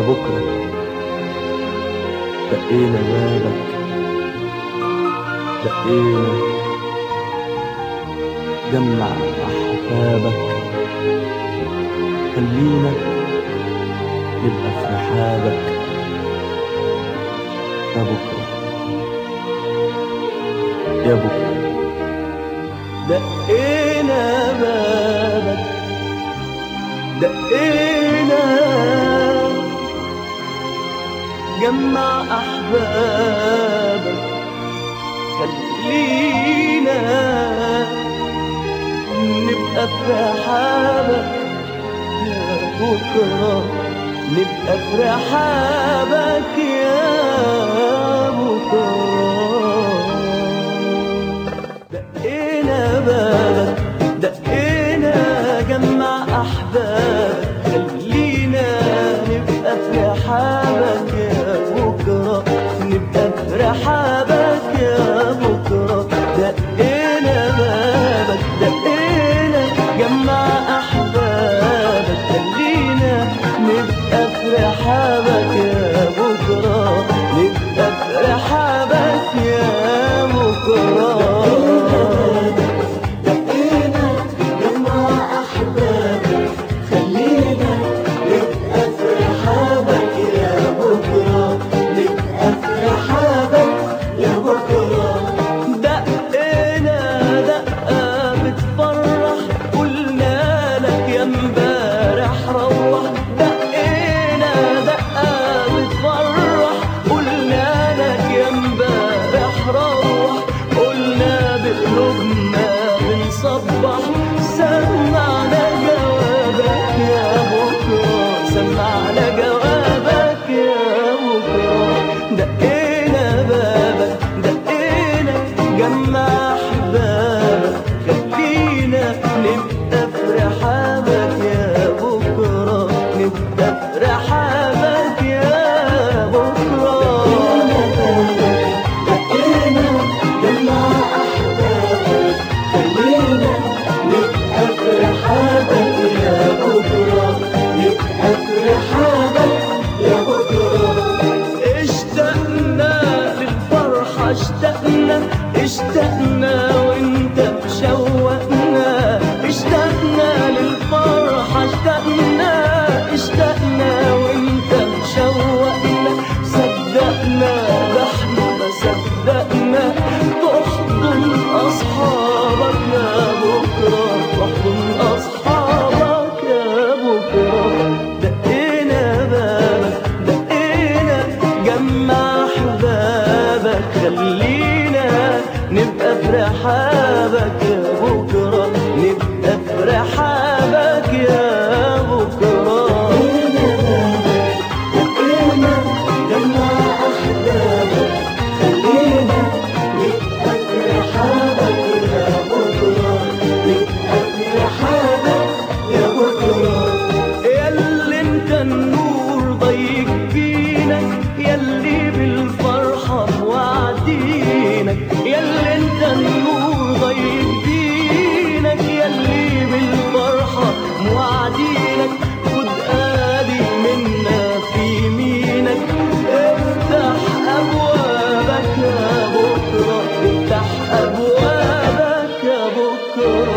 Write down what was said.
بكرة دقينا بابك دقينا جمع أحبابك خلينا نبقى في رحابك يا بكرة يا بكرة دقينا بابك دقينا جمع أحبابك خلينا نبقى في رحابك يا بكرة نبقى في رحابك يا بكرة دقينا بابك دقينا جمع أحبابك خلينا نبقى في رحابك يا بكرة نبقى في رحابك يا بكرة دقينا بابك دقينا جمع أحبابك خلينا نبقى في رحابك يا بكرة نبقى في رحابك يا بكرة دقينا جمع أحبابك خلينا نبقى في رحابك يا بكرة نبقى في رحابك يا بكرة دقينا دقة بتفرح قلنا لك يا امبارح روح دقينا دقة بتفرح قلنا لك يا امبارح روح قلنا بقلوبنا بنصبح سمعنا جوابك يا بكرة سمعنا جوابك يا بكرة دقينا بابك دقينا جمع أحبابك خلينا نبقى في رحابك يا بكرة نبقى في رحابك يا بكرة دقينا جمع أحبابك خلينا نبقى في رحابك يا بكرة نبقى في رحابك يا بكرة اشتقنا للفرحة اشتقنا اشتقنا وانت مشوقنا اشتقنا للفرحة اشتقنا اشتقنا وانت مشوقنا صدقنا ده احنا ما صدقنا تحضن اصحابك يا بكرة تحضن اصحابك يا بكرة دقينا بابك دقينا جمع احبابك خلينا نبقى في رحابك يا بكرة نبقى في رحابك يا بكرة دقينا جمع أحبابك خلينا نبقى في رحابك يا بكرة نبقى في رحابك يا بكرة ياللي انت النور ضيق فينك ياللي بالفرحة موعدينك ياللي انت النور ضيق فينك ياللي بالفرحة موعدينك خد ادي منا في يمينك افتح ابوابك يا بكرة افتح ابوابك يا بكرة